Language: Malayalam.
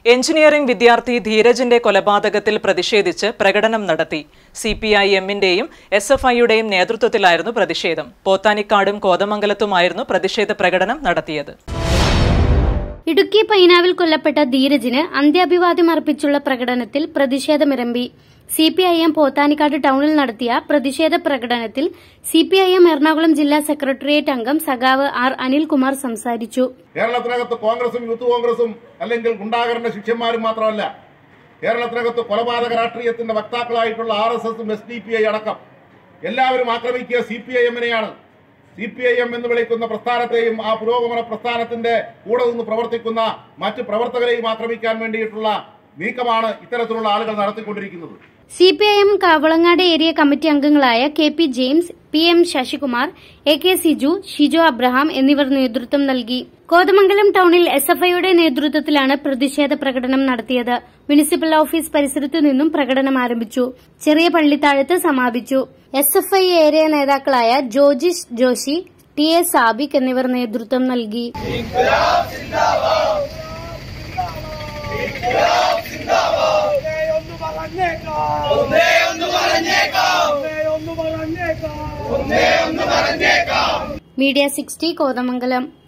എഞ്ചിനീയറിംഗ് വിദ്യാർത്ഥി ധീരജിന്റെ കൊലപാതകത്തിൽ പ്രതിഷേധിച്ച് പ്രകടനം നടത്തി സി പി ഐ എമ്മിന്റെയും എസ് എഫ് ഐയുടെയും നേതൃത്വത്തിലായിരുന്നു പ്രതിഷേധം പോത്താനിക്കാടും കോതമംഗലത്തുമായിരുന്നു പ്രതിഷേധ പ്രകടനം നടത്തിയത് ഇടുക്കി പൈനാവിൽ കൊല്ലപ്പെട്ട ധീരജിന് അന്ത്യാഭിവാദ്യം അർപ്പിച്ചുള്ള പ്രകടനത്തിൽ പ്രതിഷേധമിരമ്പി C P I M Pothanikkad ടൌണിൽ നടത്തിയ പ്രതിഷേധ പ്രകടനത്തിൽ C P I M Ernakulam ജില്ലാ സെക്രട്ടേറിയറ്റ് അംഗം സഖാവ് ആർ അനിൽകുമാർ സംസാരിച്ചു കേരളത്തിനകത്ത് കോൺഗ്രസും യൂത്ത് കോൺഗ്രസും അല്ലെങ്കിൽ ഗുണ്ടാകരണ ശിഷ്യന്മാരും മാത്രമല്ല കേരളത്തിനകത്ത് കൊലപാതക രാഷ്ട്രീയത്തിന്റെ വക്താക്കളായിട്ടുള്ള ആർ എസ് എസും എസ് ഡി പി ഐ അടക്കം എല്ലാവരും ആക്രമിക്കുക സി പി ഐ എമ്മിനെയാണ് സി പി ഐ എം എന്ന് വിളിക്കുന്ന പ്രസ്ഥാനത്തെയും ആ പുരോഗമന പ്രസ്ഥാനത്തിന്റെ കൂടെ നിന്ന് പ്രവർത്തിക്കുന്ന മറ്റ് പ്രവർത്തകരെയും ആക്രമിക്കാൻ വേണ്ടിയിട്ടുള്ള നീക്കമാണ് ഇത്തരത്തിലുള്ള ആളുകൾ നടത്തിക്കൊണ്ടിരിക്കുന്നത് C P I M Kavalangad area committee അംഗങ്ങളായ K P James P M Sasikumar A K Siju Shijo Abraham എന്നിവർ നേതൃത്വം നൽകി കോതമംഗലം ടൌണിൽ എസ് എഫ് ഐയുടെ നേതൃത്വത്തിലാണ് പ്രതിഷേധ പ്രകടനം നടത്തിയത് മുനിസിപ്പൽ ഓഫീസ് പരിസരത്തു നിന്നും പ്രകടനം ആരംഭിച്ചു ചെറിയ പള്ളിത്താഴത്ത് സമാപിച്ചു എസ് എഫ് ഐ ഏരിയ നേതാക്കളായ ജോജിഷ് ജോഷി ടി എ സാബിക് എന്നിവർ നേതൃത്വം നൽകി ഒന്ന് പറഞ്ഞേക്കാം ഒന്നേ ഒന്ന് പറഞ്ഞേക്കാം ഒന്നേ ഒന്ന് പറഞ്ഞേക്കാം മീഡിയ സിക്സ്റ്റി കോതമംഗലം